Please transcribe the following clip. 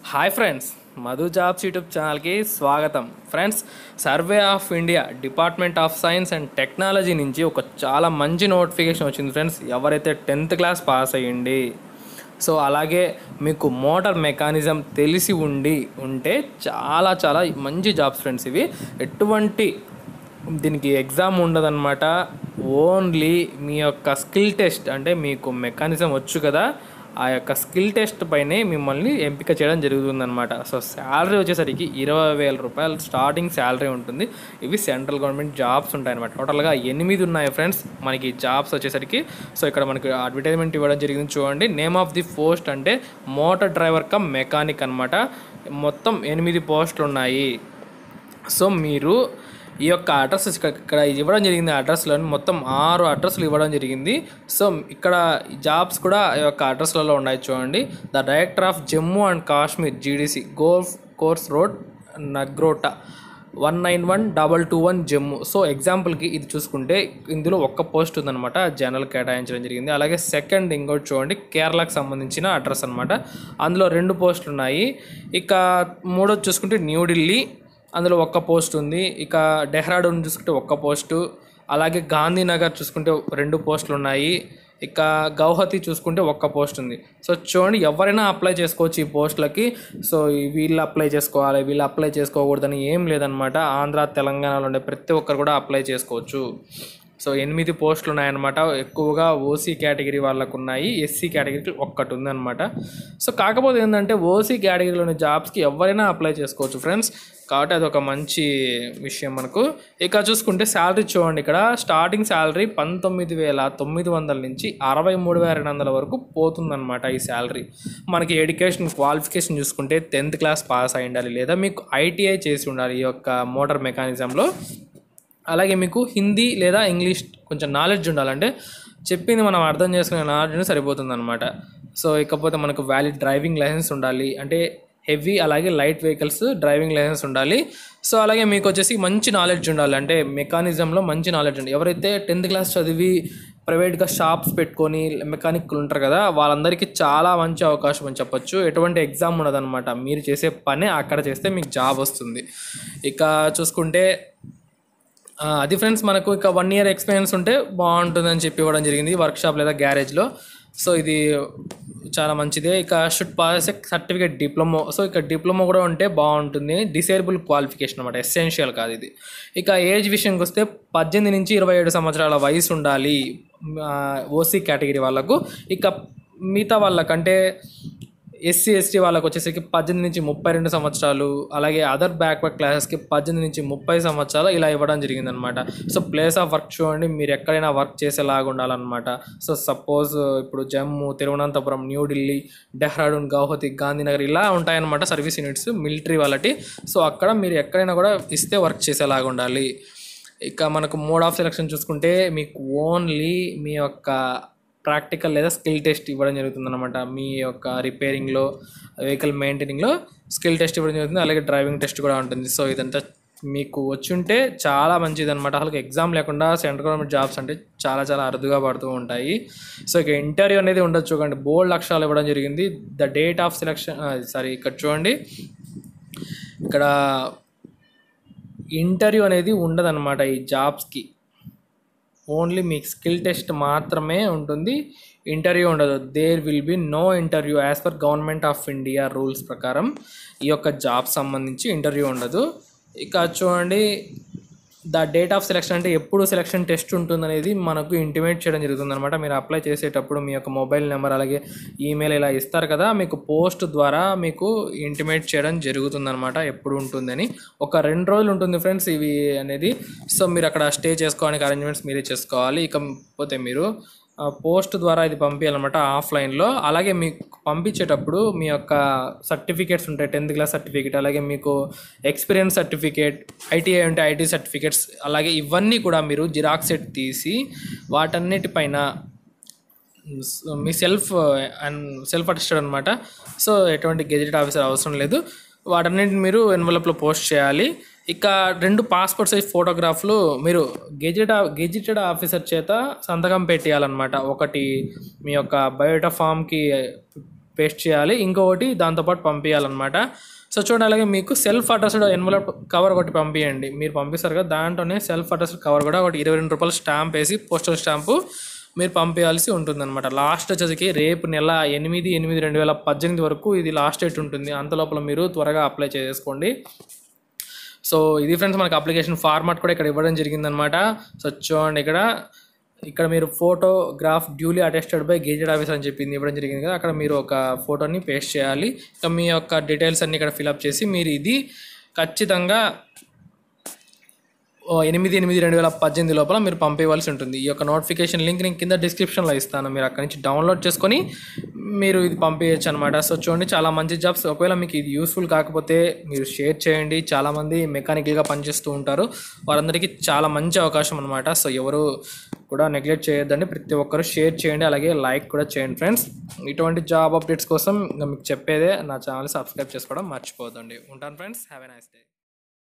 hi friends Madhu jobs YouTube ఛానల్కి స్వాగతం friends survey of India department of science and technology నుంచి ఒక చాలా మంచి నోటిఫికేషన్ వచ్చింది ఫ్రెండ్స్ ఎవరైతే టెన్త్ క్లాస్ పాస్ అయ్యండి సో అలాగే మీకు మోటార్ మెకానిజం తెలిసి ఉండి ఉంటే చాలా చాలా మంచి జాబ్స్ ఫ్రెండ్స్ ఇవి ఎటువంటి దీనికి ఎగ్జామ్ ఉండదన్నమాట ఓన్లీ మీ యొక్క స్కిల్ టెస్ట్ అంటే మీకు మెకానిజం వచ్చు కదా ఆ యొక్క స్కిల్ టెస్ట్ పైనే మిమ్మల్ని ఎంపిక చేయడం జరుగుతుందన్నమాట సో శాలరీ వచ్చేసరికి ఇరవై వేల రూపాయలు స్టార్టింగ్ శాలరీ ఉంటుంది ఇవి సెంట్రల్ గవర్నమెంట్ జాబ్స్ ఉంటాయన్నమాట టోటల్గా ఎనిమిది ఉన్నాయి ఫ్రెండ్స్ మనకి జాబ్స్ వచ్చేసరికి సో ఇక్కడ మనకి అడ్వర్టైజ్మెంట్ ఇవ్వడం జరిగింది చూడండి నేమ్ ఆఫ్ ది పోస్ట్ అంటే మోటార్ డ్రైవర్ కమ్ మెకానిక్ అనమాట మొత్తం ఎనిమిది పోస్టులు ఉన్నాయి సో మీరు ఈ యొక్క అడ్రస్ ఇక్కడ ఇక్కడ ఇవ్వడం జరిగింది అడ్రస్లో మొత్తం ఆరు అడ్రస్లు ఇవ్వడం జరిగింది సో ఇక్కడ జాబ్స్ కూడా ఈ యొక్క అడ్రస్లలో ఉన్నాయి చూడండి the director of Jammu and Kashmir GDC golf course road Nagrota one nine one double two one Jammu so ఎగ్జాంపుల్కి ఇది చూసుకుంటే ఇందులో ఒక్క పోస్ట్ ఉందన్నమాట జనరల్ కేటాయించడం జరిగింది అలాగే సెకండ్ ఇంకోటి చూడండి కేరళకు సంబంధించిన అడ్రస్ అనమాట అందులో రెండు పోస్టులు ఉన్నాయి ఇక మూడోది చూసుకుంటే న్యూఢిల్లీ అందులో ఒక్క పోస్ట్ ఉంది ఇక డెహ్రాడూన్ చూసుకుంటే ఒక్క పోస్టు అలాగే గాంధీనగర్ చూసుకుంటే రెండు పోస్టులు ఉన్నాయి ఇక గౌహతి చూసుకుంటే ఒక్క పోస్ట్ ఉంది సో చూడండి ఎవరైనా అప్లై చేసుకోవచ్చు ఈ పోస్టులకి సో ఈ వీళ్ళు అప్లై చేసుకోవాలి వీళ్ళు అప్లై చేసుకోకూడదని ఏం లేదనమాట ఆంధ్ర తెలంగాణలో ఉండే ప్రతి ఒక్కరు కూడా అప్లై చేసుకోవచ్చు సో ఎనిమిది పోస్టులు ఉన్నాయన్నమాట ఎక్కువగా ఓసీ కేటగిరీ వాళ్ళకు ఉన్నాయి ఎస్సీ కేటగిరీకి ఒక్కటి ఉందన్నమాట సో కాకపోతే ఏంటంటే ఓసీ కేటగిరీలోని జాబ్స్కి ఎవరైనా అప్లై చేసుకోవచ్చు ఫ్రెండ్స్ కాబట్టి అది ఒక మంచి విషయం మనకు ఇక చూసుకుంటే శాలరీ చూడండి ఇక్కడ స్టార్టింగ్ శాలరీ పంతొమ్మిది వేల తొమ్మిది వందల నుంచి అరవై మూడు వేల రెండు వందల వరకు పోతుందన్నమాట ఈ శాలరీ మనకి ఎడ్యుకేషన్ క్వాలిఫికేషన్ చూసుకుంటే టెన్త్ క్లాస్ పాస్ అయి ఉండాలి లేదా మీకు ఐటీఐ చేసి ఉండాలి ఈ యొక్క మోటార్ మెకానిజంలో అలాగే మీకు హిందీ లేదా ఇంగ్లీష్ కొంచెం నాలెడ్జ్ ఉండాలంటే చెప్పింది మనం అర్థం చేసుకునే నాలెడ్జ్ సరిపోతుంది అనమాట సో ఇకపోతే మనకు వ్యాలిడ్ డ్రైవింగ్ లైసెన్స్ ఉండాలి అంటే హెవీ అలాగే లైట్ వెహికల్స్ డ్రైవింగ్ లైసెన్స్ ఉండాలి సో అలాగే మీకు వచ్చేసి మంచి నాలెడ్జ్ ఉండాలి అంటే మెకానిజంలో మంచి నాలెడ్జ్ ఉండాలి ఎవరైతే టెన్త్ క్లాస్ చదివి ప్రైవేట్గా షాప్స్ పెట్టుకొని మెకానిక్లు ఉంటారు కదా వాళ్ళందరికీ చాలా మంచి అవకాశం అని చెప్పొచ్చు ఎటువంటి ఎగ్జామ్ ఉండదన్నమాట మీరు చేసే పనే అక్కడ చేస్తే మీకు జాబ్ వస్తుంది ఇక చూసుకుంటే ఆ, అది ఫ్రెండ్స్ మనకు ఇక వన్ ఇయర్ ఎక్స్పీరియన్స్ ఉంటే బాగుంటుందని చెప్పి ఇవ్వడం జరిగింది వర్క్షాప్ లేదా గ్యారేజ్లో సో ఇది చాలా మంచిదే ఇక should pass certificate diploma so ఇక డిప్లొమో కూడా ఉంటే బాగుంటుంది డిసేబుల్ క్వాలిఫికేషన్ అనమాట ఎసెన్షియల్ కాదు ఇది ఇక ఏజ్ విషయంకి వస్తే పద్దెనిమిది నుంచి ఇరవై ఏడు సంవత్సరాల వయసు ఉండాలి ఓసీ కేటగిరీ వాళ్ళకు ఇక మిగతా వాళ్ళకంటే ఎస్సీ ఎస్టీ వాళ్ళకి వచ్చేసరికి పద్దెనిమిది నుంచి ముప్పై రెండు సంవత్సరాలు అలాగే అదర్ బ్యాక్వర్డ్ క్లాసెస్కి పద్దెనిమిది నుంచి ముప్పై సంవత్సరాలు ఇలా ఇవ్వడం జరిగిందనమాట సో ప్లేస్ ఆఫ్ వర్క్ చూడండి మీరు ఎక్కడైనా వర్క్ చేసేలాగా ఉండాలన్నమాట సో సపోజ్ ఇప్పుడు జమ్మూ తిరువనంతపురం న్యూఢిల్లీ డెహ్రాడూన్ గౌహతి గాంధీనగర్ ఇలా ఉంటాయన్నమాట సర్వీస్ యూనిట్స్ మిలిటరీ వాళ్ళటి సో అక్కడ మీరు ఎక్కడైనా కూడా ఇస్తే వర్క్ చేసేలాగా ఉండాలి ఇక మనకు మోడ్ ఆఫ్ సెలెక్షన్ చూసుకుంటే మీకు ఓన్లీ మీ యొక్క ప్రాక్టికల్ లేదా స్కిల్ టెస్ట్ ఇవ్వడం జరుగుతుంది అనమాట మీ యొక్క రిపేరింగ్లో వెహికల్ మెయింటైనింగ్లో స్కిల్ టెస్ట్ ఇవ్వడం జరుగుతుంది అలాగే డ్రైవింగ్ టెస్ట్ కూడా ఉంటుంది సో ఇదంతా మీకు వచ్చి ఉంటే చాలా మంచిది అనమాట అసలు ఎగ్జామ్ లేకుండా సెంట్రల్ గవర్నమెంట్ జాబ్స్ అంటే చాలా చాలా అరుదుగా పడుతూ ఉంటాయి సో ఇక ఇంటర్వ్యూ అనేది ఉండదు చూడండి బోల్డ్ లక్షణాలు ఇవ్వడం జరిగింది the date of selection sorry ఇక్కడ చూడండి ఇక్కడ ఇంటర్వ్యూ అనేది ఉండదన్నమాట ఈ జాబ్స్కి ఓన్లీ మీకు స్కిల్ టెస్ట్ మాత్రమే ఉంటుంది ఇంటర్వ్యూ ఉండదు there will be no interview as per government of India rules ప్రకారం ఈ యొక్క జాబ్ సంబంధించి ఇంటర్వ్యూ ఉండదు ఇక చూడండి ద డేట్ ఆఫ్ సెలెక్షన్ అంటే ఎప్పుడు సెలక్షన్ టెస్ట్ ఉంటుందనేది మనకు ఇంటిమేట్ చేయడం జరుగుతుంది అనమాట మీరు అప్లై చేసేటప్పుడు మీ యొక్క మొబైల్ నెంబర్ అలాగే ఈమెయిల్ ఇలా ఇస్తారు కదా మీకు పోస్ట్ ద్వారా మీకు ఇంటిమేట్ చేయడం జరుగుతుందన్నమాట ఎప్పుడు ఉంటుందని ఒక రెండు రోజులు ఉంటుంది ఫ్రెండ్స్ ఇవి అనేది సో మీరు అక్కడ స్టే చేసుకోవడానికి అరేంజ్మెంట్స్ మీరే చేసుకోవాలి ఇకపోతే మీరు పోస్ట్ ద్వారా ఇది పంపించాలన్నమాట ఆఫ్లైన్లో అలాగే మీకు పంపించేటప్పుడు మీ యొక్క సర్టిఫికేట్స్ ఉంటాయి టెన్త్ క్లాస్ సర్టిఫికేట్ అలాగే మీకు ఎక్స్పీరియన్స్ సర్టిఫికేట్ ఐటీఐ ఉంటే ఐటీ సర్టిఫికేట్స్ అలాగే ఇవన్నీ కూడా మీరు జిరాక్స్ సెట్ తీసి వాటన్నిటిపైన మీ సెల్ఫ్ అండ్ సెల్ఫ్ అటెస్టెడ్ అనమాట సో ఎటువంటి గెజెట్ ఆఫీసర్ అవసరం లేదు వాటన్నిటిని మీరు ఎన్వలప్లో పోస్ట్ చేయాలి ఇక రెండు పాస్పోర్ట్ సైజ్ ఫోటోగ్రాఫ్లు మీరు గెజెట్ గెజిటెడ్ ఆఫీసర్ చేత సంతకం పెట్టేయాలన్నమాట ఒకటి మీ యొక్క బయోటా ఫామ్కి పేస్ట్ చేయాలి ఇంకొకటి దాంతోపాటు పంపించాలన్నమాట సో చూడండి అలాగే మీకు సెల్ఫ్ అడ్రస్డ్ ఎన్వలప్ కవర్ ఒకటి పంపించండి మీరు పంపిస్తారు కదా దాంట్లోనే సెల్ఫ్ అడ్రస్డ్ కవర్ కూడా ఒకటి ఇరవై రెండు రూపాయల స్టాంప్ వేసి పోస్టల్ స్టాంపు మీరు పంపించాల్సి ఉంటుందన్నమాట లాస్ట్ వచ్చేసరికి రేపు నెల ఎనిమిది ఎనిమిది రెండు వేల పద్దెనిమిది వరకు ఇది లాస్ట్ డేట్ ఉంటుంది అంత లోపల మీరు త్వరగా అప్లై చేసుకోండి సో ఇది ఫ్రెండ్స్ మనకి అప్లికేషన్ ఫార్మాట్ కూడా ఇక్కడ ఇవ్వడం జరిగిందనమాట సో చూడండి ఇక్కడ ఇక్కడ మీరు photograph duly attested by gazetted officer అని చెప్పింది ఇవ్వడం జరిగింది కదా అక్కడ మీరు ఒక ఫోటోని పేస్ట్ చేయాలి ఇంకా మీ యొక్క డీటెయిల్స్ అన్ని ఇక్కడ ఫిలప్ చేసి మీరు ఇది ఖచ్చితంగా ఓ ఎనిమిది ఎనిమిది రెండు వేల పద్దెనిమిది లోపల మీరు పంపేయవలసి ఉంటుంది ఈ యొక్క నోటిఫికేషన్ లింక్ నేను కింద డిస్క్రిప్షన్లో ఇస్తాను మీరు అక్కడి నుంచి డౌన్లోడ్ చేసుకొని మీరు ఇది పంపించచ్చు అనమాట సో చూడండి చాలా మంచి జాబ్స్ ఒకవేళ మీకు ఇది యూస్ఫుల్ కాకపోతే మీరు షేర్ చేయండి చాలామంది మెకానికల్గా పనిచేస్తూ ఉంటారు వారందరికీ చాలా మంచి అవకాశం అనమాట సో ఎవరు కూడా నెగ్లెక్ట్ చేయొద్దండి ప్రతి ఒక్కరు షేర్ చేయండి అలాగే లైక్ కూడా చేయండి ఫ్రెండ్స్ ఇటువంటి జాబ్ అప్డేట్స్ కోసం ఇంకా మీకు చెప్పేదే నా ఛానల్ సబ్స్క్రైబ్ చేసుకోవడం మర్చిపోదండి ఉంటాను friends have a nice day